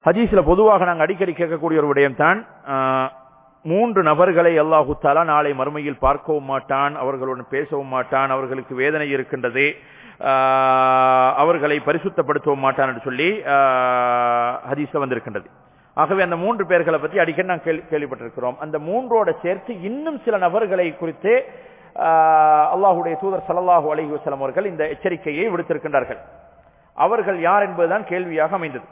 ஹதீஸ்ல பொதுவாக நாங்கள் அடிக்கடி கேட்கக்கூடிய ஒரு விடயம் தான் மூன்று நபர்களை அல்லாஹு தாலா நாளை மறுமையில் பார்க்கவும் மாட்டான் அவர்களுடன் பேசவும் மாட்டான் அவர்களுக்கு வேதனை இருக்கின்றது அவர்களை பரிசுத்தப்படுத்தவும் மாட்டான் என்று சொல்லி ஹதீஸ்ல வந்திருக்கின்றது ஆகவே அந்த மூன்று பேர்களை பற்றி அடிக்கடி நான் கேள்விப்பட்டிருக்கிறோம் அந்த மூன்றோட சேர்த்து இன்னும் சில நபர்களை குறித்து அல்லாஹுடைய தூதர் சல்லாஹூ அலஹி வசலம் அவர்கள் இந்த எச்சரிக்கையை விடுத்திருக்கின்றார்கள் அவர்கள் யார் என்பதுதான் கேள்வியாக அமைந்தது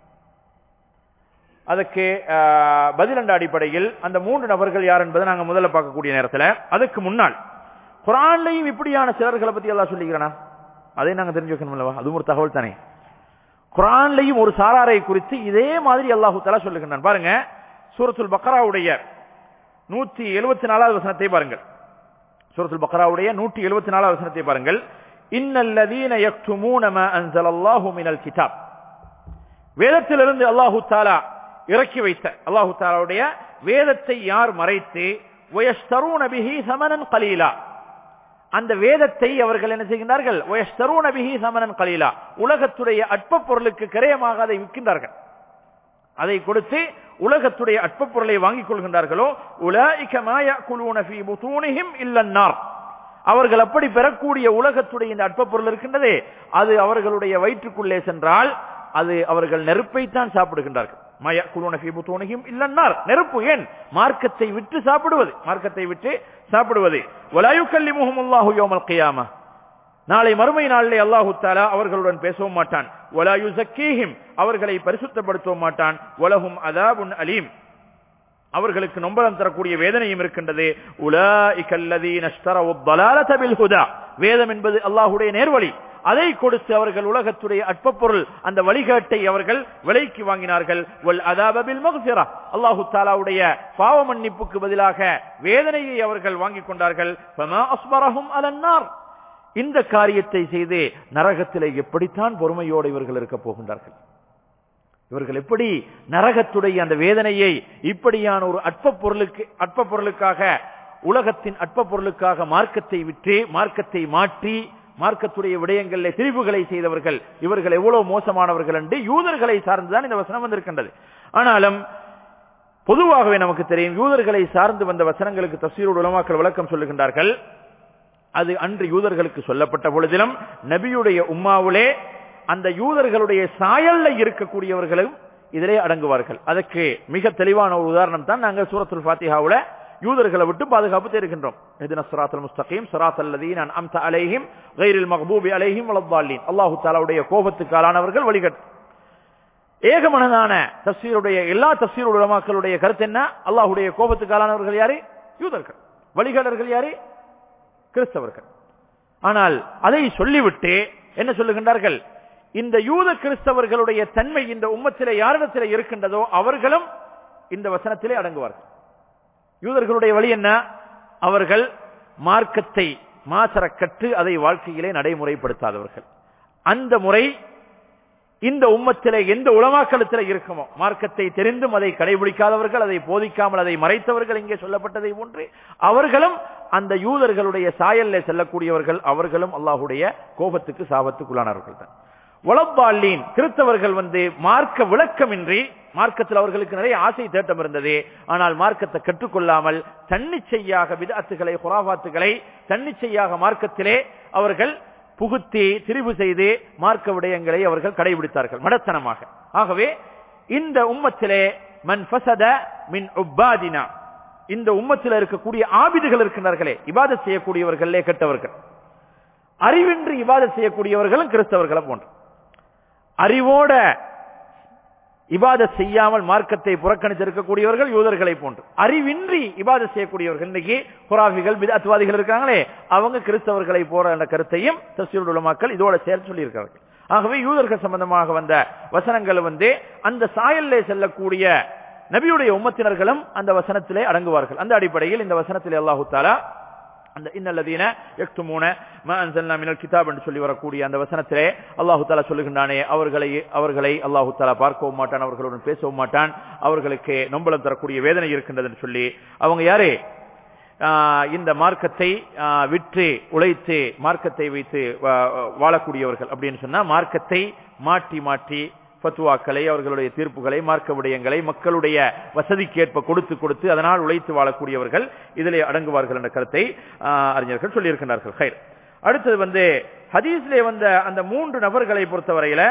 அதுக்கு பதிலண்ட அடிப்படையில் அந்த மூன்று நபர்கள் யார் என்பதை நாங்கள் முதல்ல பார்க்கக்கூடிய நேரத்தில் அதுக்கு முன்னால் குரான்லையும் இப்படியான சிலர்களை பத்தி எல்லாம் சொல்லிக்கிறேனா அதை நாங்கள் தெரிஞ்சு வைக்கணும் அல்லவா அதுவும் ஒரு தகவல் தானே குரான்லையும் ஒரு சாராரை குறித்து இதே மாதிரி அல்லாஹு தலா சொல்லுகின்றான் பாருங்க சூரத்துல் பக்ராவுடைய நூத்தி எழுபத்தி நாலாவது வசனத்தை பாருங்கள் சூரத்துல் பக்ராவுடைய நூற்றி எழுபத்தி நாலாவது வசனத்தை பாருங்கள் இன்னல்லதீன யக்துமூன மா அன்ஸலல்லாஹு மினல் கிதாப் வேதத்திலிருந்து அல்லாஹு தாலா இறக்கி வைத்த அல்லாஹு தாலாவுடைய வேதத்தை யார் மறைத்து வயஸ்தரூன பிஹி சமனன் கலீலா அந்த வேதத்தை அவர்கள் என்ன செய்கின்றார்கள் வயஸ்தரூன பிஹி சமனன் கலீலா உலகத்துடைய அற்ப பொருளுக்கு கிரயமாக அதை விற்கின்றார்கள் அதை கொடுத்து உலகத்துடைய அற்ப பொருளை வாங்கிக் கொள்கின்றார்களோ உலாயிக மாய குலூனி புத்தூனிஹிம் இல்லன்னார் அவர்கள் அப்படி பெறக்கூடிய உலகத்துடைய இந்த அற்ப பொருள் இருக்கின்றதே அது அவர்களுடைய வயிற்றுக்குள்ளே சென்றால் அது அவர்கள் நெருப்பைத்தான் சாப்பிடுகின்றார்கள் மய குலூனகிபுத்தோனகியும் இல்லன்னார் நெருப்பு ஏன் மார்க்கத்தை விட்டு சாப்பிடுவது மார்க்கத்தை விட்டு சாப்பிடுவது வலாயுக்கல்லி முகமுல்லாஹு யோமல் கையாமா நாளை மறுமை நாளிலே அல்லாஹு தாலா அவர்களுடன் பேசவும் மாட்டான் வலாயு சக்கீஹிம் அவர்களை பரிசுத்தப்படுத்தவும் மாட்டான் உலகும் அதாபுன் அலீம் அவர்களுக்கு நொம்பலம் தரக்கூடிய வேதனையும் இருக்கின்றது உலா வேதம் என்பது அல்லாஹுடைய நேர்வழி அதை கொடுத்து அவர்கள் உலகத்துடைய அற்ப பொருள் அந்த வழிகாட்டை அவர்கள் விலைக்கு வாங்கினார்கள் அல்லாஹு தாலாவுடைய பாவ மன்னிப்புக்கு பதிலாக வேதனையை அவர்கள் வாங்கிக் கொண்டார்கள் இந்த காரியத்தை செய்து நரகத்திலே எப்படித்தான் பொறுமையோடு இவர்கள் இருக்க போகின்றார்கள் இவர்கள் எப்படி நரகத்துடைய அந்த வேதனையை இப்படியான ஒரு அற்ப பொருளுக்கு அற்ப பொருளுக்காக உலகத்தின் அற்ப பொருளுக்காக மார்க்கத்தை விற்று மார்க்கத்தை மாற்றி மார்க்கத்துடைய விடயங்களில் திரிவுகளை செய்தவர்கள் இவர்கள் எவ்வளவு மோசமானவர்கள் என்று யூதர்களை சார்ந்துதான் இந்த வசனம் வந்திருக்கின்றது ஆனாலும் பொதுவாகவே நமக்கு தெரியும் யூதர்களை சார்ந்து வந்த வசனங்களுக்கு தஸ்வீரோடு உலமாக்கள் விளக்கம் சொல்லுகின்றார்கள் அது அன்று யூதர்களுக்கு சொல்லப்பட்ட பொழுதிலும் நபியுடைய உம்மாவிலே அந்த யூதர்களுடைய சாயல்ல இருக்கக்கூடியவர்களும் இதிலே அடங்குவார்கள் அதற்கு மிக தெளிவான ஒரு உதாரணம் தான் நாங்கள் சூரத்துல் பாத்திஹாவுல யூதர்களை விட்டு பாதுகாப்பு தெரிகின்றோம் எதின சுராத்தல் முஸ்தகீம் சுராத் அல்லதீன் அம்த அலைஹிம் கைரில் மஹபூபி அலைஹிம் வலத்தாலின் அல்லாஹு தாலாவுடைய கோபத்துக்கு ஆளானவர்கள் வழிகட் ஏகமனதான தப்சீருடைய எல்லா தப்சீர் உலமாக்களுடைய கருத்து என்ன அல்லாஹுடைய கோபத்துக்கு ஆளானவர்கள் யாரு யூதர்கள் வழிகாடர்கள் யாரு கிறிஸ்தவர்கள் ஆனால் அதை சொல்லிவிட்டு என்ன சொல்லுகின்றார்கள் இந்த யூத கிறிஸ்தவர்களுடைய தன்மை இந்த உம்மத்திலே யாரிடத்திலே இருக்கின்றதோ அவர்களும் இந்த வசனத்திலே அடங்குவார்கள் யூதர்களுடைய வழி என்ன அவர்கள் மார்க்கத்தை மாசர கற்று அதை வாழ்க்கையிலே நடைமுறைப்படுத்தாதவர்கள் அந்த முறை இந்த உம்மத்திலே எந்த உளமாக்களத்தில் இருக்குமோ மார்க்கத்தை தெரிந்தும் அதை கடைபிடிக்காதவர்கள் அதை போதிக்காமல் அதை மறைத்தவர்கள் இங்கே சொல்லப்பட்டதை போன்று அவர்களும் அந்த யூதர்களுடைய சாயல்ல செல்லக்கூடியவர்கள் அவர்களும் அல்லாஹுடைய கோபத்துக்கு சாபத்துக்குள்ளானவர்கள் தான் உளப்பாலின் கிறிஸ்தவர்கள் வந்து மார்க்க விளக்கமின்றி மார்க்கத்தில் அவர்களுக்கு நிறைய ஆசை தேட்டம் இருந்தது ஆனால் மார்க்கத்தை கற்றுக்கொள்ளாமல் தன்னிச்சையாக விதாத்துகளை குராபாத்துகளை தன்னிச்சையாக மார்க்கத்திலே அவர்கள் புகுத்தி திரிவு செய்து மார்க்க விடயங்களை அவர்கள் கடைபிடித்தார்கள் மடத்தனமாக ஆகவே இந்த உம்மத்திலே மன் ஃபசத மின் உப்பாதினா இந்த உம்மத்தில் இருக்கக்கூடிய ஆபிதுகள் இருக்கின்றார்களே இபாத செய்யக்கூடியவர்களே கெட்டவர்கள் அறிவின்றி இபாத செய்யக்கூடியவர்களும் கிறிஸ்தவர்களை போன்று அறிவோட இபாத செய்யாமல் மார்க்கத்தை புறக்கணித்திருக்கக்கூடியவர்கள் யூதர்களை போன்று அறிவின்றி இபாத செய்யக்கூடியவர்கள் இன்னைக்கு குராபிகள் விதாத்வாதிகள் இருக்காங்களே அவங்க கிறிஸ்தவர்களை போற என்ற கருத்தையும் தஸ்வீருடைய மக்கள் இதோட சேர்த்து சொல்லியிருக்கிறார்கள் ஆகவே யூதர்கள் சம்பந்தமாக வந்த வசனங்கள் வந்து அந்த சாயல்லே செல்லக்கூடிய நபியுடைய உம்மத்தினர்களும் அந்த வசனத்திலே அடங்குவார்கள் அந்த அடிப்படையில் இந்த வசனத்திலே அல்லாஹு தாலா அந்த இன்னல்லதீன எக்துமூன மன்சல்னா மினல் கிதாப் என்று சொல்லி வரக்கூடிய அந்த வசனத்திலே அல்லாஹு தாலா சொல்லுகின்றானே அவர்களை அவர்களை அல்லாஹு தாலா பார்க்கவும் மாட்டான் அவர்களுடன் பேசவும் மாட்டான் அவர்களுக்கு நொம்பலம் தரக்கூடிய வேதனை இருக்கின்றது என்று சொல்லி அவங்க யாரே இந்த மார்க்கத்தை விற்று உழைத்து மார்க்கத்தை வைத்து வாழக்கூடியவர்கள் அப்படின்னு சொன்னா மார்க்கத்தை மாற்றி மாற்றி ஃபத்துவாக்களை அவர்களுடைய தீர்ப்புகளை மார்க்க விடயங்களை மக்களுடைய வசதிக்கேற்ப கொடுத்து கொடுத்து அதனால் உழைத்து வாழக்கூடியவர்கள் இதிலே அடங்குவார்கள் என்ற கருத்தை ஆஹ், அறிஞர்கள் சொல்லியிருக்கிறார்கள் ஹைர் அடுத்தது வந்து ஹதீஸ்லே வந்த அந்த மூன்று நபர்களை பொறுத்தவரையில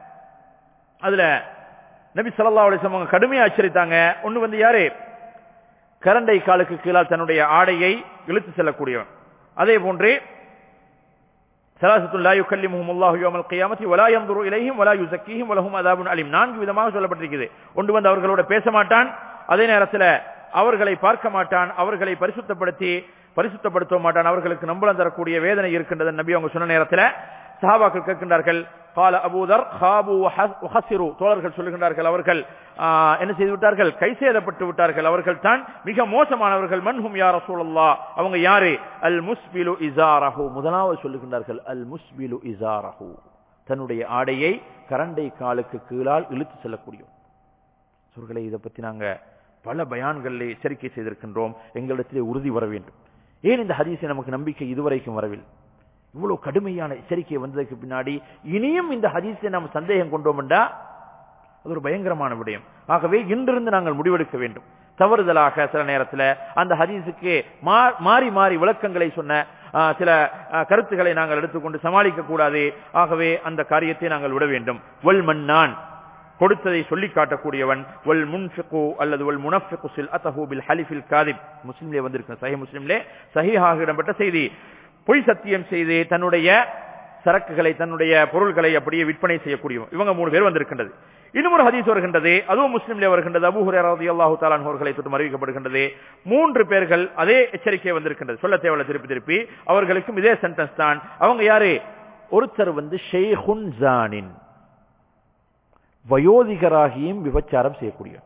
அதுல நபி ஸல்லல்லாஹு அலைஹி வஸல்லம் அவங்க கடுமையா எச்சரித்தாங்க ஒன்னு வந்து யாரு கரண்டை காலுக்கு கீழால் தன்னுடைய ஆடையை இழுத்து செல்லக்கூடியவன் அதே போன்று சலாசத்துல் லா யுகல்லிமுஹும் அல்லாஹு யௌமல் கியாமத்தி வலா யன்துரு இலைஹிம் வலா யுஸக்கீஹிம் வலஹும் அதாபுன் அலீம் நான்கு விதமாக சொல்லப்பட்டிருக்கிறது ஒன்று வந்து அவர்களோட பேச மாட்டான் அதே நேரத்தில் அவர்களை பார்க்க மாட்டான் அவர்களை பரிசுத்தப்படுத்தி பரிசுத்தப்படுத்த மாட்டான் அவர்களுக்கு நம்பளம் தரக்கூடிய வேதனை இருக்கின்றது நபி அவங்க சொன்ன நேரத்தில் சஹாபாக்கள் கேட்கின்றார்கள் கால அபூதர் ஹாபு ஹசிரு தோழர்கள் சொல்லுகின்றார்கள் அவர்கள் ஆ, என்ன செய்து விட்டார்கள் கை சேதப்பட்டு விட்டார்கள் அவர்கள் தான் மிக மோசமானவர்கள் மன்ஹும் யார் ரசூலல்லா அவங்க யாரு அல் முஸ்பிலு இசாரஹு முதலாவது சொல்லுகின்றார்கள் அல் முஸ்பிலு இசாரஹு தன்னுடைய ஆடையை கரண்டை காலுக்கு கீழால் இழுத்து செல்லக்கூடியவர் சொற்களை இதை பத்தி நாங்க பல பயான்களிலே எச்சரிக்கை செய்திருக்கின்றோம் எங்களிடத்திலே உறுதி வர வேண்டும் ஏன் இந்த ஹதீஸை நமக்கு நம்பிக்கை இதுவரைக்கும் வரவில்லை இவ்வளவு கடுமையான எச்சரிக்கை வந்ததுக்கு பின்னாடி இனியும் இந்த ஹதீஸை நாம் சந்தேகம் கொண்டோம்டா அது ஒரு பயங்கரமான விடயம் ஆகவே இன்றிருந்து நாங்கள் முடிவெடுக்க வேண்டும் தவறுதலாக சில நேரத்தில் அந்த ஹதீஸுக்கு மா- மாறி மாறி விளக்கங்களை சொன்ன ஆ, சில ஆ, கருத்துக்களை நாங்கள் எடுத்துக்கொண்டு சமாளிக்க கூடாது ஆகவே அந்த காரியத்தை நாங்கள் விட வேண்டும் வல் மன்னான் கொடுத்ததை சொல்லி காட்டக்கூடியவன் வல் முன்ஃபிகு அல்லது வல் முனஃபிகு சில் அத்தஹு பில் ஹலிஃபில் காதிப் முஸ்லிம்லே வந்திருக்கு சஹி முஸ்லிம்லே சஹீஹாக இடம்பெற்ற செய்தி பொய் சத்தியம் செய்து தன்னுடைய சரக்குகளை தன்னுடைய பொருள்களை அப்படியே விற்பனை செய்யக்கூடியவன் இவங்க மூணு பேர் வந்திருக்கின்றது இன்னும் ஒரு ஹதீஸ் வருகின்றது அதுவும் முஸ்லிம்லே வருகின்றது அபூ ஹுரைரா ரலியல்லாஹு தஆலா அன்ஹு அவர்களை தொட்டு அறிவிக்கப்படுகின்றது மூன்று பேர்கள் அதே எச்சரிக்கை வந்திருக்கின்றது சொல்ல தேவையில்ல திருப்பி திருப்பி அவர்களுக்கும் இதே சென்டென்ஸ் தான் அவங்க யாரு ஒருத்தர் வந்து ஷேஹுன் ஜானின் வயோதிகராகியும் விபச்சாரம் செய்யக்கூடியவர்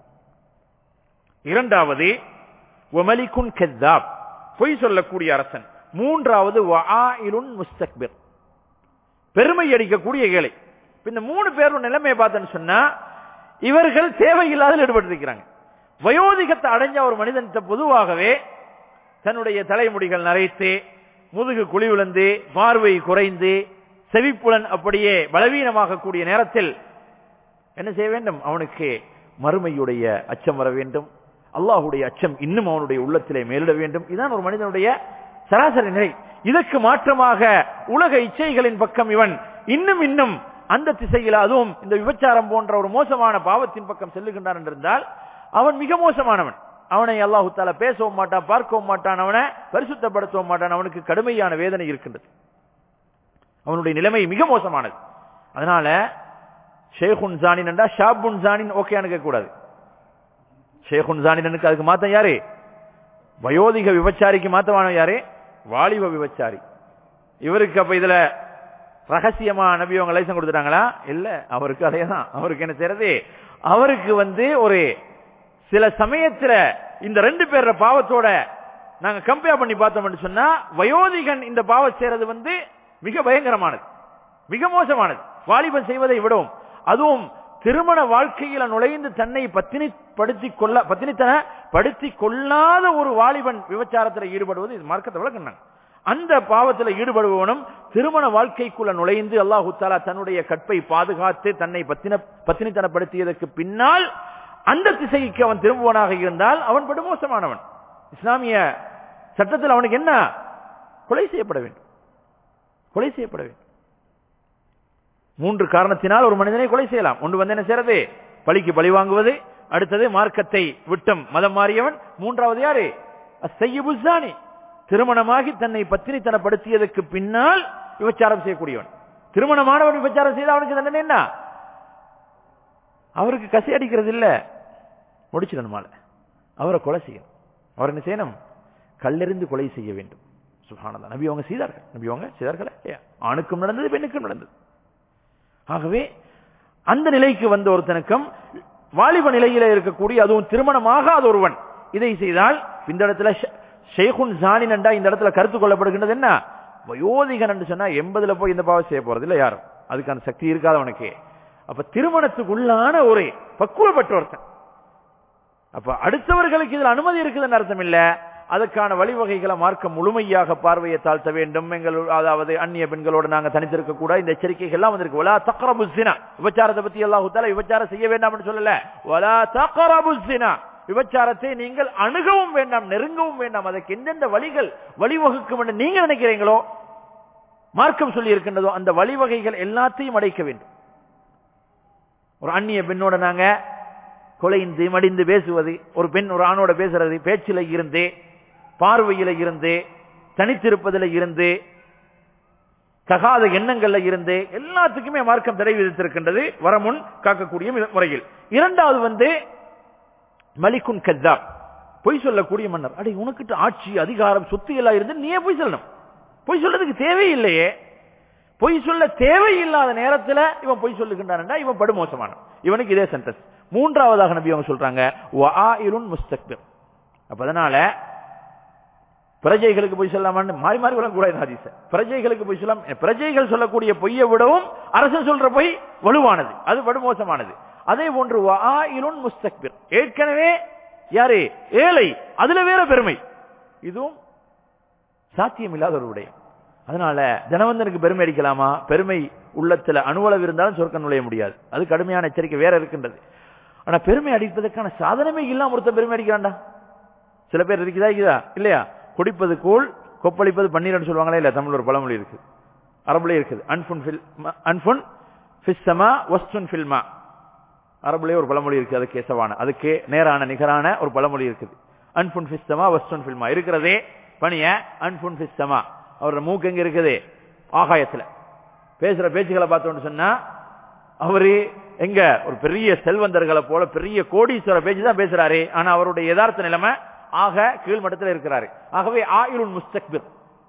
இரண்டாவது ஒமலிகுன் கெத்தாப் பொய் சொல்லக்கூடிய அரசன் மூன்றாவது வஆயிலுன் முஸ்தக்பிர் பெருமை அடிக்கக்கூடிய ஏழை இப்ப இந்த மூணு பேரோட நிலைமையை பார்த்தேன்னு சொன்னா இவர்கள் தேவையில்லாத ஈடுபட்டிருக்கிறாங்க வயோதிகத்தை அடைஞ்ச ஒரு மனிதன் பொதுவாகவே தன்னுடைய தலைமுடிகள் நரைத்து முதுகு குழி விழுந்து பார்வை குறைந்து செவிப்புலன் அப்படியே பலவீனமாக கூடிய நேரத்தில் என்ன செய்ய வேண்டும் அவனுக்கு மறுமையுடைய அச்சம் வர வேண்டும் அல்லாஹுடைய அச்சம் இன்னும் அவனுடைய உள்ளத்திலே மேலிட வேண்டும் இதுதான் ஒரு மனிதனுடைய சராசரி நிலை இதற்கு மாற்றமாக உலக இச்சைகளின் பக்கம் இவன் இன்னும் இன்னும் அந்த திசையில் அதுவும் இந்த விபச்சாரம் போன்ற ஒரு மோசமான பாவத்தின் பக்கம் செல்லுகின்றான் என்றிருந்தால் அவன் மிக மோசமானவன் அவனை அல்லாஹு தாலா பேசவும் மாட்டான் பார்க்கவும் மாட்டான் அவனை பரிசுத்தப்படுத்தவும் மாட்டான் அவனுக்கு கடுமையான வேதனை இருக்கின்றது அவனுடைய நிலைமை மிக மோசமானது அதனால ஷேகுன் ஜானின் என்றா ஷாபுன் ஜானின் ஓகேன்னு கேட்கக்கூடாது ஷேகுன் ஜானினுக்கு அதுக்கு மாத்தம் யாரு வயோதிக விபச்சாரிக்கு மாத்தமான யாரு வாலிப விபச்சாரி இவருக்கு அப்ப இதுல ரகசியமா நபி அவங்க லைசன் கொடுத்துட்டாங்களா இல்ல அவருக்கு அதே தான் அவருக்கு என்ன செய்யறது அவருக்கு வந்து ஒரு சில சமயத்துல இந்த ரெண்டு பேர பாவத்தோட நாங்க கம்பேர் பண்ணி பார்த்தோம்னு சொன்னா வயோதிகன் இந்த பாவம் செய்யறது வந்து மிக பயங்கரமானது மிக மோசமானது வாலிபன் செய்வதை விடவும் அதுவும் திருமண வாழ்க்கையில நுழைந்து தன்னை பத்தினிப்படுத்தி கொள்ள பத்தினித்தன படுத்தி கொள்ளாத ஒரு வாலிபன் விபச்சாரத்தில் ஈடுபடுவது இது மார்க்கத்தை விளக்குனாங்க அந்த பாவத்தில் ஈடுபடுபவனும் திருமண வாழ்க்கைக்குள்ள நுழைந்து அல்லாஹு தாலா தன்னுடைய கற்பை பாதுகாத்து தன்னை பத்தின பத்தினித்தனப்படுத்தியதற்கு பின்னால் அந்த திசைக்கு அவன் திரும்புவனாக இருந்தால் அவன் படுமோசமானவன் இஸ்லாமிய சட்டத்தில் அவனுக்கு என்ன கொலை செய்யப்பட வேண்டும் கொலை செய்யப்பட வேண்டும் மூன்று காரணத்தினால் ஒரு மனிதனை கொலை செய்யலாம் ஒன்று வந்து என்ன செய்யறது பழிக்கு பழி வாங்குவது அடுத்தது மார்க்கத்தை விட்டம் மதம் மாறியவன் மூன்றாவது யாரு அசையபுசானி திருமணமாகி தன்னை பத்தினித்தனப்படுத்தியதற்கு பின்னால் விபச்சாரம் செய்யக்கூடியவன் திருமணமானவன் விபச்சாரம் செய்த அவனுக்கு தண்டனை என்ன அவருக்கு கசி அடிக்கிறது இல்ல முடிச்சிடணுமால அவரை கொலை செய்யணும் அவர் என்ன செய்யணும் கல்லெறிந்து கொலை செய்ய வேண்டும் சுகானதா நபி அவங்க செய்தார்கள் நபி அவங்க செய்தார்களே இல்லையா? ஆணுக்கும் நடந்தது பெண்ணுக்கும் நடந்தது ஆகவே அந்த நிலைக்கு வந்த ஒருத்தனுக்கும் வாலிப நிலையில இருக்கக்கூடிய அதுவும் திருமணமாகாத ஒருவன் இதை செய்தால் இந்த இடத்துல ஷ- ஷேகுன் ஜானின் என்றா இந்த இடத்துல கருத்து கொள்ளப்படுகின்றது என்ன வயோதிகன் என்று சொன்னா எண்பதுல போய் இந்த பாவம் செய்ய போறது இல்ல யாரும் அதுக்கான சக்தி இருக்காது அவனுக்கு அப்ப திருமணத்துக்குள்ளான ஒரு பக்குவப்பட்ட ஒருத்தன் அப்ப அடுத்தவர்களுக்கு இதுல அனுமதி இருக்குதுன்னு அர்த்தம் இல்ல அதுக்கான வழிவகைகளை மார்க்க முழுமையாக பார்வையை தாழ்த்த வேண்டும் எங்கள் அதாவது அந்நிய பெண்களோடு நாங்க தனித்திருக்க கூட இந்த எச்சரிக்கைகள் எல்லாம் வந்திருக்கு வலா தக்ரபு ஸினா விபச்சாரத்தை பத்தி அல்லாஹ் தஆலா விபச்சாரம் செய்ய வேண்டாம்னு சொல்லல வலா தக்ரபு ஸினா விபச்சாரத்தை நீங்கள் அணுகவும் வேண்டாம் நெருங்கவும் வேண்டாம் அதற்கு எந்தெந்த வழிகள் வழிவகுக்கும் என்று நீங்க நினைக்கிறீங்களோ மார்க்கம் சொல்லி இருக்கின்றதோ அந்த வழிவகைகள் எல்லாத்தையும் அடைக்க வேண்டும் ஒரு அந்நிய பெண்ணோட நாங்க கொலைந்து மடிந்து பேசுவது ஒரு பெண் ஒரு ஆணோட பேசுறது பேச்சில இருந்து பார்வையில இருந்து தனித்திருப்பதில் இருந்து தகாத எண்ணங்கள்ல இருந்து எல்லாத்துக்குமே மார்க்கம் தடை விதித்திருக்கின்றது வரமுன் காக்கக்கூடிய மி- முறையில் இரண்டாவது வந்து மலிக்குன் கத்தாப் பொய் சொல்லக்கூடிய மன்னர் அடே உனக்கிட்ட ஆட்சி அதிகாரம் சொத்து எல்லாம் இருந்து நீயே பொய் சொல்லணும் பொய் சொல்றதுக்கு தேவையில்லையே பொய் சொல்ல தேவையில்லாத நேரத்துல இவன் பொய் சொல்லுகின்றான்டா இவன் படுமோசமான இவனுக்கு இதே சென்டென்ஸ் மூன்றாவதாக நபி அவங்க சொல்றாங்க வஆயிலுன் முஸ்தக்பிர் அப்ப அதனால பிரஜைகளுக்கு பொய் சொல்லாமான்னு மாறி மாறி விளங்கக்கூடாது ஹதீஸ பிரஜைகளுக்கு பொய் சொல்லாம் பிரஜைகள் சொல்லக்கூடிய பொய்யை விடவும் அரசன் சொல்ற பொய் வலுவானது அது படுமோசமானது அதே போன்று வஆயிலுன் முஸ்தக்பிர் ஏற்கனவே யாரு ஏழை அதுல வேற பெருமை இதுவும் சாத்தியம் இல்லாத ஒரு விடயம் அதனால தனவந்தனுக்கு பெருமை அடிக்கலாமா பெருமை உள்ளத்துல அணுவளவு இருந்தாலும் சொர்க்கம் நுழைய முடியாது அது கடுமையான எச்சரிக்கை வேற இருக்கின்றது ஆனா பெருமை அடிப்பதற்கான சாதனமே இல்லாம ஒருத்தன் பெருமை அடிக்கிறான்டா சில பேர் இருக்குதா இருக்குதா இல்லையா குடிப்பது கூழ் கொப்பளிப்பது பன்னீர்னு சொல்லுவாங்களே இல்ல தமிழ் ஒரு பழமொழி இருக்கு அரபுலயே இருக்குது அன்ஃபுன் ஃபில் அன்ஃபுன் ஃபிஸ்ஸமா வஸ்துன் ஃபில்மா அரபுலயே ஒரு பழமொழி இருக்கு அது கேசவான அதுக்கு நேரான நிகரான ஒரு பழமொழி இருக்குது அன்ஃபுன் ஃபிஸ்ஸமா வஸ்துன் ஃபில்மா இருக்கிறதே பணிய அன்ஃபுன் ஃபிஸ்ஸமா அவரோட மூக்கு எங்க இருக்குது ஆகாயத்துல பேசுற பேச்சுகளை பார்த்தோம்னு சொன்னா அவரு எங்க ஒரு பெரிய செல்வந்தர்களை போல பெரிய கோடீஸ்வர பேச்சு தான் பேசுறாரு ஆனா அவருடைய யதார்த்த நிலைமை ஆக கீழ்மட்டத்தில் இருக்கிறாரு ஆகவே ஆயுள் முஸ்தக்பிர்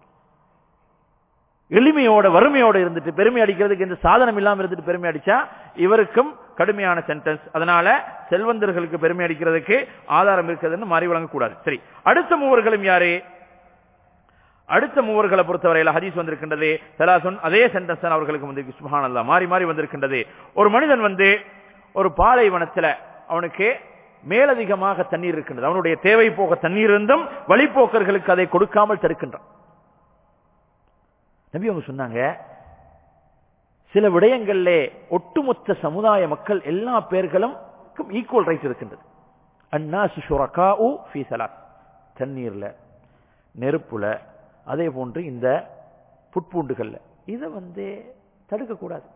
எளிமையோட வறுமையோட இருந்துட்டு பெருமை அடிக்கிறதுக்கு எந்த சாதனம் இல்லாம இருந்துட்டு பெருமை அடிச்சா இவருக்கும் கடுமையான சென்டென்ஸ் அதனால செல்வந்தர்களுக்கு பெருமை அடிக்கிறதுக்கு ஆதாரம் இருக்குதுன்னு மாறி வழங்கக்கூடாது சரி அடுத்த மூவர்களும் யாரு அடுத்த மூவர்களை பொறுத்தவரையில ஹதீஸ் வந்திருக்கின்றது சலாசுன் அதே சென்டென்ஸ் தான் அவர்களுக்கு வந்து சுபஹானல்லா மாறி மாறி வந்திருக்கின்றது ஒரு மனிதன் வந்து ஒரு பாலைவனத்துல அவனுக்கு மேலதிகமாக தண்ணீர் இருக்கின்றது அவனுடைய தேவை போக தண்ணீர் இருந்தும் வழிப்போக்கர்களுக்கு அதை கொடுக்காமல் தடுக்கின்றான் நபி அவங்க சொன்னாங்க சில விடயங்கள்ல ஒட்டுமொத்த சமுதாய மக்கள் எல்லா பேர்களும் ஈக்குவல் ரைட் இருக்கின்றது அண்ணா சுஷுரகாஉ ஃபீ சலாத் தண்ணீர்ல நெருப்புல அதே போன்று இந்த புட்பூண்டுகள்ல இதை வந்து தடுக்கக்கூடாது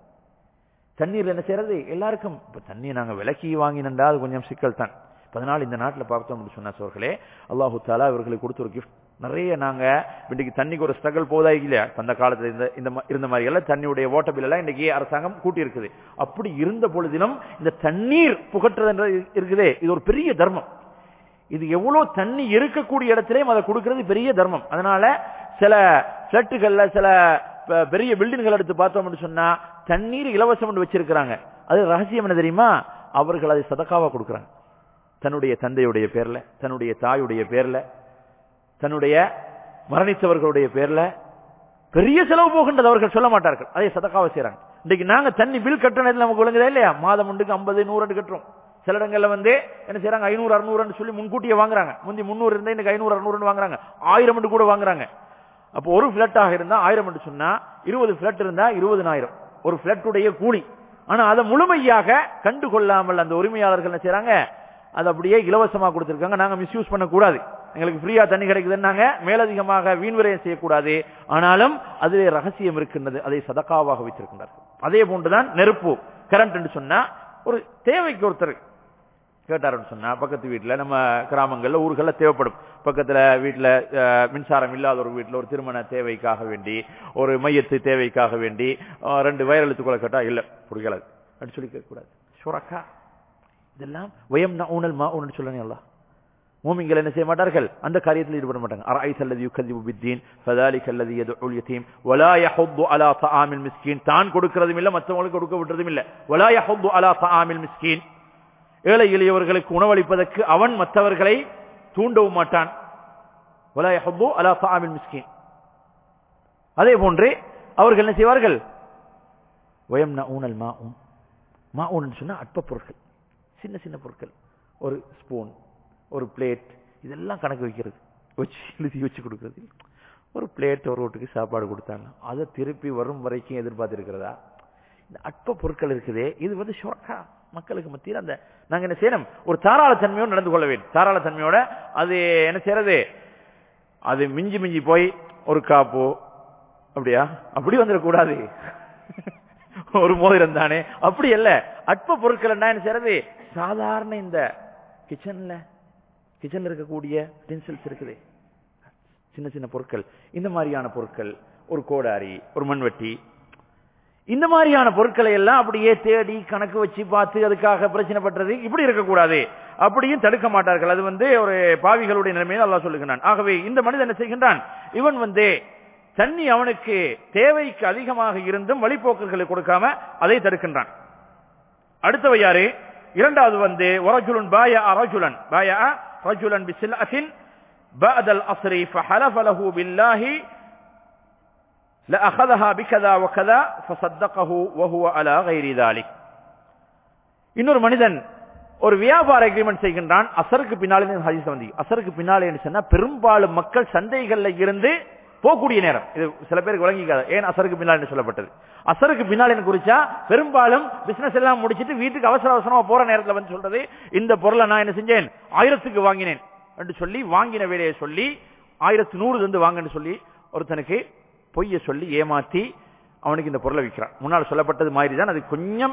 தண்ணீர் என்ன செய்யறது எல்லாருக்கும் இப்ப தண்ணி நாங்க விலக்கி வாங்கினண்டா அது கொஞ்சம் சிக்கல் தான் அதனால இந்த நாட்டில் பார்த்தோம் சொன்ன சோர்களே அல்லாஹு தாலா இவர்களுக்கு கொடுத்த ஒரு கிஃப்ட் நிறைய நாங்க இன்னைக்கு தண்ணிக்கு ஒரு ஸ்ட்ரகிள் போதா இல்லையா அந்த காலத்துல இந்த இந்த மா- இருந்த மாதிரி எல்லாம் தண்ணியுடைய ஓட்ட பில் எல்லாம் இன்னைக்கு அரசாங்கம் கூட்டி இருக்குது அப்படி இருந்த பொழுதிலும் இந்த தண்ணீர் புகற்றுறது இருக்குதே இது ஒரு பெரிய தர்மம் இது எவ்வளவு தண்ணி இருக்கக்கூடிய இடத்திலேயும் அதை கொடுக்கிறது பெரிய தர்மம் அதனால சில பிளட்டுகள்ல சில ப- பெரிய பில்டிங்கள் எடுத்து பார்த்தோம்னு சொன்னா தண்ணீர் இலவசம் வச்சிருக்கிறாங்க அது ரகசியம் என்ன தெரியுமா அவர்கள் அதை சதக்காவா கொடுக்கறாங்க தன்னுடைய தந்தையுடைய பேர்ல தன்னுடைய தாயுடைய பேர்ல தன்னுடைய மரணித்தவர்களுடைய பேர்ல பெரிய செலவு போகின்றது அவர்கள் சொல்ல மாட்டார்கள் அதை சதக்காவை செய்றாங்க இன்னைக்கு நாங்க தண்ணி பில் கட்டணத்துல நமக்கு விளங்குதா இல்லையா மாதம் ஒன்றுக்கு ஐம்பது நூறு கட்டுறோம் சில இடங்கள்ல வந்து என்ன செய்யறாங்க ஐநூறு அறுநூறுன்னு சொல்லி முன்கூட்டியே வாங்குறாங்க முந்தி முந்நூறு இருந்தா இன்னைக்கு ஐநூறு அறுநூறுன்னு வாங்குறாங்க ஆயிரம் கூட வாங்குறாங்க அப்போ ஒரு பிளட்டாக இருந்தா ஆயிரம் சொன்னா இருபது பிளட் இருந்தா இருபதனாயிரம் ஒரு பிளட்டுடைய கூலி ஆனா அதை முழுமையாக கண்டு கொள்ளாமல் அந்த உரிமையாளர்கள் என்ன செய்றாங்க அது அப்படியே இலவசமா கொடுத்திருக்காங்க நாங்க மிஸ்யூஸ் பண்ணக்கூடாது எங்களுக்கு ஃப்ரீயா தண்ணி கிடைக்குதுன்னாங்க மேலதிகமாக வீண்விரயம் செய்யக்கூடாது ஆனாலும் அதிலே ரகசியம் இருக்கின்றது அதை சதக்காவாக வைத்திருக்கின்றார்கள் அதே போன்றுதான் நெருப்பு கரண்ட் என்று சொன்னா ஒரு தேவைக்கு ஒருத்தர் கேட்டாருன்னு சொன்னா பக்கத்து வீட்டுல நம்ம கிராமங்கள்ல ஊர்கள்ல தேவைப்படும் பக்கத்துல வீட்டுல அஹ், மின்சாரம் இல்லாத ஒரு வீட்டுல ஒரு திருமண தேவைக்காக வேண்டி ஒரு மையத்து தேவைக்காக வேண்டி அஹ், ரெண்டு வயரெழுத்துக்குள்ள கேட்டா இல்ல பிடிக்கலாது அப்படின்னு சொல்லி கேட்கக்கூடாது சுரக்கா இதெல்லாம் வயம் ஊனல் மா ஊனல் சொல்லணும் அல்ல மூமிங்கள் என்ன செய்ய மாட்டார்கள் அந்த காரியத்தில் ஈடுபட மாட்டாங்க அரைஸ் அல்லது யுக்கதிபு பித்தீன் ஃபதாலிக் அல்லது யதுல் யதீம் வலா யஹுது அலா தஆமில் மிஸ்கீன் தான் கொடுக்கிறதும் இல்ல மற்றவங்களுக்கு கொடுக்க விடுறதும் இல்ல வலா யஹுது அலா தஆமில் மிஸ்கீன் ஏழை எளியவர்களுக்கு உணவளிப்பதற்கு அவன் மற்றவர்களை தூண்டவும் மாட்டான் வலா யஹுது அலா தஆமில் மிஸ்கீன் அதே போன்று அவர்கள் என்ன செய்வார்கள் வயம்னா ஊனல் மா ஊன் மா ஊன் சொன்னா அற்ப பொருட்கள் சின்ன சின்ன பொருட்கள் ஒரு ஸ்பூன் ஒரு பிளேட் இதெல்லாம் கணக்கு வைக்கிறது வச்சு எழுதி வச்சு கொடுக்கறது ஒரு பிளேட் ஒரு வீட்டுக்கு சாப்பாடு கொடுத்தாங்க அதை திருப்பி வரும் வரைக்கும் எதிர்பார்த்திருக்கிறதா இந்த அற்ப பொருட்கள் இருக்குதே இது வந்து ஷோக்கா மக்களுக்கு மத்தியில் அந்த நாங்க என்ன செய்யணும் ஒரு தாராள தன்மையோடு நடந்து கொள்ள வேண்டும் தாராள தன்மையோட அது என்ன செய்யறது அது மிஞ்சி மிஞ்சி போய் ஒரு காப்போ அப்படியா அப்படி வந்துடக்கூடாது ஒரு மோதிரம் தானே அப்படி அல்ல அற்ப பொருட்கள் என்ன என்ன செய்யறது சாதாரண இந்த கிச்சன்ல கிச்சன்ல இருக்கக்கூடிய டென்சில்ஸ் இருக்குது சின்ன சின்ன பொருட்கள் இந்த மாதிரியான பொருட்கள் ஒரு கோடாரி ஒரு மண்வெட்டி இந்த மாதிரியான பொருட்களை எல்லாம் அப்படியே தேடி கணக்கு வச்சு பார்த்து அதுக்காக பிரச்சனை பண்றது இப்படி இருக்கக்கூடாது அப்படியும் தடுக்க மாட்டார்கள் அது வந்து ஒரு பாவிகளுடைய நிலைமையில் அல்லாஹ் சொல்லுகிறான் ஆகவே இந்த மனிதன் என்ன செய்கின்றான் இவன் வந்து தண்ணி அவனுக்கு தேவைக்கு அதிகமாக இருந்தும் வழிபோக்கல்களை கொடுக்காம அதை தடுக்கின்றான் அடுத்தவை யாரு இரண்டாவது வந்து ஒரஜுலன் பாய அரஜுலன் பாய ரஜுலன் பிசில்லாத்தின் بعد الأصر فحلف له بالله لأخذها بكذا وكذا فصدقه وهو على غير ذلك இன்னொரு மனிதன் ஒரு வியாபார அக்ரிமெண்ட் செய்கின்றான் அசருக்கு பின்னாலே ஹதீஸ் வந்து அசருக்கு பின்னாலே சொன்னா பெரும்பாலும் மக்கள் சந்தைகள்ல இருந்து போகக்கூடிய நேரம் இது சில பேருக்கு விளங்கிக்காது ஏன் அசருக்கு பின்னால் சொல்லப்பட்டது அசருக்கு பின்னால் குறிச்சா பெரும்பாலும் பிசினஸ் எல்லாம் முடிச்சிட்டு வீட்டுக்கு அவசர அவசரமா போற நேரத்துல வந்து சொல்றது இந்த பொருளை நான் என்ன செஞ்சேன் ஆயிரத்துக்கு வாங்கினேன் என்று சொல்லி வாங்கின வேலையை சொல்லி ஆயிரத்து நூறு வந்து வாங்கன்னு சொல்லி ஒருத்தனுக்கு பொய்ய சொல்லி ஏமாத்தி அவனுக்கு இந்த பொருளை விற்கிறான் முன்னால் சொல்லப்பட்டது மாதிரி தான் அது கொஞ்சம்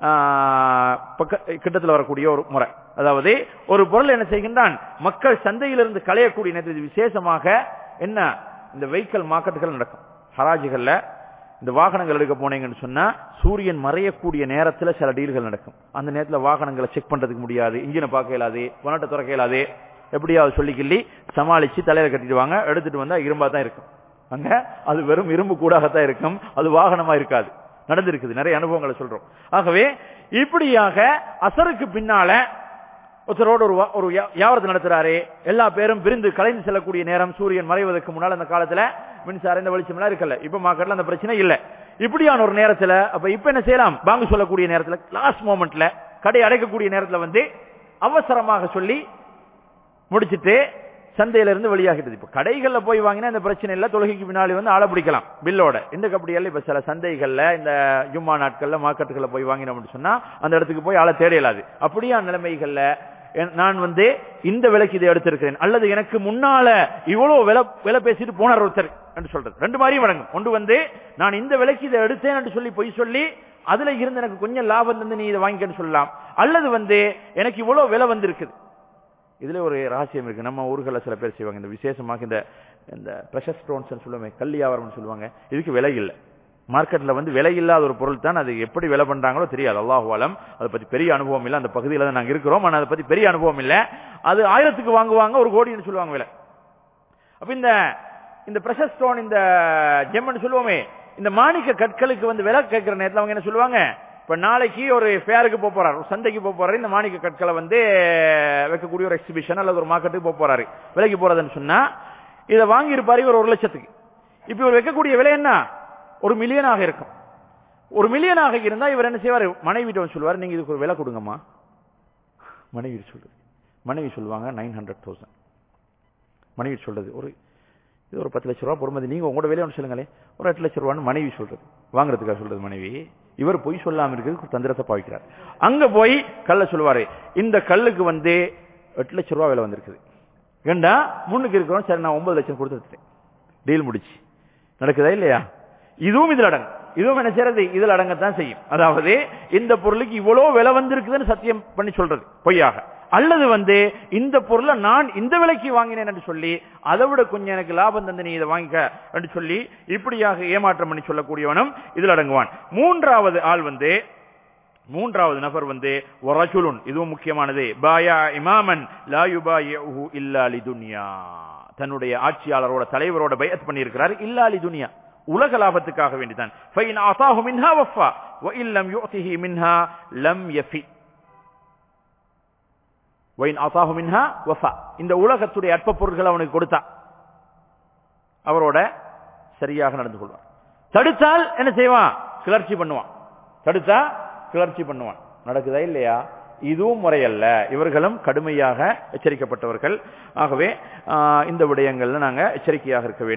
கிட்டத்தில் வரக்கூடிய ஒரு முறை அதாவது ஒரு பொருள் என்ன செய்கின்றான் மக்கள் சந்தையிலிருந்து களையக்கூடிய நேரத்தில் விசேஷமாக என்ன இந்த வெஹிக்கல் மார்க்கெட்டுகள் நடக்கும் ஹராஜுகள்ல இந்த வாகனங்கள் எடுக்க போனீங்கன்னு சொன்னா சூரியன் மறையக்கூடிய நேரத்துல சில டீல்கள் நடக்கும் அந்த நேரத்துல வாகனங்களை செக் பண்றதுக்கு முடியாது இன்ஜினை பார்க்க இயலாது வனட்டை துறக்க இயலாது எப்படியாவது சொல்லி கிள்ளி சமாளிச்சு தலையில கட்டிட்டு வாங்க எடுத்துட்டு வந்தா இரும்பா தான் இருக்கும் அங்க அது வெறும் இரும்பு கூடாகத்தான் இருக்கும் அது வாகனமா இருக்காது நடந்திருக்குது நிறைய அனுபவங்களை சொல்றோம் ஆகவே இப்படியாக அசருக்கு பின்னால ஒருத்தரோடு ஒரு ஒரு வியாபாரத்தை நடத்துறாரு எல்லா பேரும் பிரிந்து கலைந்து செல்லக்கூடிய நேரம் சூரியன் மறைவதற்கு முன்னால் அந்த காலத்துல மின்சாரம் இந்த வெளிச்சம் எல்லாம் இருக்கல இப்ப மார்க்கெட்ல அந்த பிரச்சனை இல்ல இப்படியான ஒரு நேரத்துல அப்ப இப்ப என்ன செய்யலாம் பாங்கு சொல்லக்கூடிய நேரத்துல லாஸ்ட் மோமெண்ட்ல கடை அடைக்கக்கூடிய நேரத்துல வந்து அவசரமாக சொல்லி முடிச்சிட்டு சந்தையில இருந்து வெளியாகிட்டது இப்ப கடைகள்ல போய் வாங்கினா இந்த பிரச்சனை இல்ல தொழுகைக்கு பின்னாடி வந்து ஆளை பிடிக்கலாம் பில்லோட இந்த கபடியெல்லாம் இப்ப சில சந்தைகள்ல இந்த ஜும்மா நாட்கள்ல மார்க்கெட்டுகளை போய் வாங்கினோம்னு சொன்னா அந்த இடத்துக்கு போய் ஆளை தேட இயலாது அப்படியா நிலைமைகள்ல நான் வந்து இந்த விலைக்கு இதை எடுத்திருக்கிறேன் அல்லது எனக்கு முன்னால இவ்வளவு விலை விலை பேசிட்டு போனார் ஒருத்தர் என்று சொல்றது ரெண்டு மாதிரியும் வழங்கும் ஒன்று வந்து நான் இந்த விலைக்கு இதை எடுத்தேன் என்று சொல்லி பொய் சொல்லி அதுல இருந்து எனக்கு கொஞ்சம் லாபம் தந்து நீ இதை வாங்கிக்கன்னு சொல்லலாம் அல்லது வந்து எனக்கு இவ்வளவு விலை வந்திருக்குது இதுல ஒரு ரகசியம் இருக்கு நம்ம ஊர்களில் சில பேர் செய்வாங்க இந்த விசேஷமாக இந்த இந்த ப்ரெஷர் ஸ்டோன்ஸ் சொல்லுவாங்க கல்யாவரம் சொல்லுவாங்க இதுக்கு விலை இல்லை மார்க்கெட்ல வந்து விலை இல்லாத ஒரு பொருள் தான் அது எப்படி விலை பண்றாங்களோ தெரியாது அல்லாஹுவாலம் அதை பத்தி பெரிய அனுபவம் இல்லை அந்த பகுதியில தான் நாங்க இருக்கிறோம் ஆனா அதை பத்தி பெரிய அனுபவம் இல்லை அது ஆயிரத்துக்கு வாங்குவாங்க ஒரு கோடின்னு சொல்லுவாங்க விலை அப்ப இந்த இந்த ப்ரெஷர் ஸ்டோன் இந்த ஜெம்மன் சொல்லுவோமே இந்த மாணிக்க கற்களுக்கு வந்து விலை கேட்கிற நேரத்தில் அவங்க என்ன சொல்லுவாங்க இப்ப நாளைக்கு ஒரு ஃபேருக்கு போக போறாரு ஒரு சந்தைக்கு போக போறாரு இந்த மாணிக்க கற்களை வந்து வைக்கக்கூடிய ஒரு எக்ஸிபிஷன் அல்லது ஒரு மார்க்கெட்டுக்கு போக போறாரு விலைக்கு போறதுன்னு சொன்னா இதை வாங்கி இருப்பாரு ஒரு ஒரு லட்சத்துக்கு இப்ப இவர் வைக்கக்கூடிய விலை என்ன ஒரு மில்லியனாக இருக்கும் ஒரு மில்லியனாக இருந்தா இவர் என்ன செய்வார் மனைவி சொல்லுவார் நீங்க இதுக்கு ஒரு விலை கொடுங்கம்மா மனைவி சொல்றது மனைவி சொல்லுவாங்க நைன் ஹண்ட்ரட் தௌசண்ட் மனைவி சொல்றது ஒரு இது ஒரு பத்து லட்ச ரூபா பொறுமதி நீங்க உங்களோட விலை ஒன்று சொல்லுங்களே ஒரு எட்டு லட்ச ரூபான்னு மனைவி சொல்றது வாங்குறதுக்காக சொல்றது மனைவி இவர் பொய் சொல்லாம இருக்கிறதுக்கு தந்திரத்தை பாவிக்கிறார் அங்க போய் கல்ல சொல்லுவாரு இந்த கல்லுக்கு வந்து எட்டு லட்ச ரூபா விலை வந்திருக்குது ஏண்டா முன்னுக்கு இருக்கிறோம் சரி நான் ஒன்பது லட்சம் கொடுத்துட்டேன் டீல் முடிச்சு நடக்குதா இல்லையா இதுவும் இதுல அடங்கும் இதுவும் என்ன செய்யறது இதுல அடங்கத்தான் செய்யும் அதாவது இந்த பொருளுக்கு இவ்வளவு விலை வந்திருக்குதுன்னு சத்தியம் பண்ணி சொல்றது பொய்யாக அல்லது வந்து இந்த பொருளை நான் இந்த விலைக்கு வாங்கினேன் என்று சொல்லி அதை விட கொஞ்சம் எனக்கு லாபம் தந்து நீ இதை வாங்கிக்க என்று சொல்லி இப்படியாக ஏமாற்றம் பண்ணி சொல்லக்கூடியவனும் இதில் அடங்குவான் மூன்றாவது ஆள் வந்து மூன்றாவது நபர் வந்து ஒரஜுலுன் இதுவும் முக்கியமானது பாயா இமாமன் லாயுபாயு இல்லாலி துன்யா தன்னுடைய ஆட்சியாளரோட தலைவரோட பயத் பண்ணியிருக்கிறார் இல்லாலி துனியா உலக லாபத்துக்காக வேண்டிதான் ஃபைன் ஆசாஹு மின்ஹா வஃபா வ இல்லம் யுஅதிஹி மின்ஹா லம் யஃபி வைன் ஆசாஹு மின்ஹா வஃபா இந்த உலகத்துடைய அற்ப பொருட்களை அவனுக்கு கொடுத்தா அவரோட சரியாக நடந்து கொள்வார் தடுத்தால் என்ன செய்வான் கிளர்ச்சி பண்ணுவான் தடுத்தா கிளர்ச்சி பண்ணுவான் நடக்குதா இல்லையா இதுவும் முறையல்ல இவர்களும் கடுமையாக எச்சரிக்கப்பட்டவர்கள் ஆகவே ஆஹ், இந்த விடயங்கள்ல நாங்க எச்சரிக்கையாக இருக்க வேண்டும்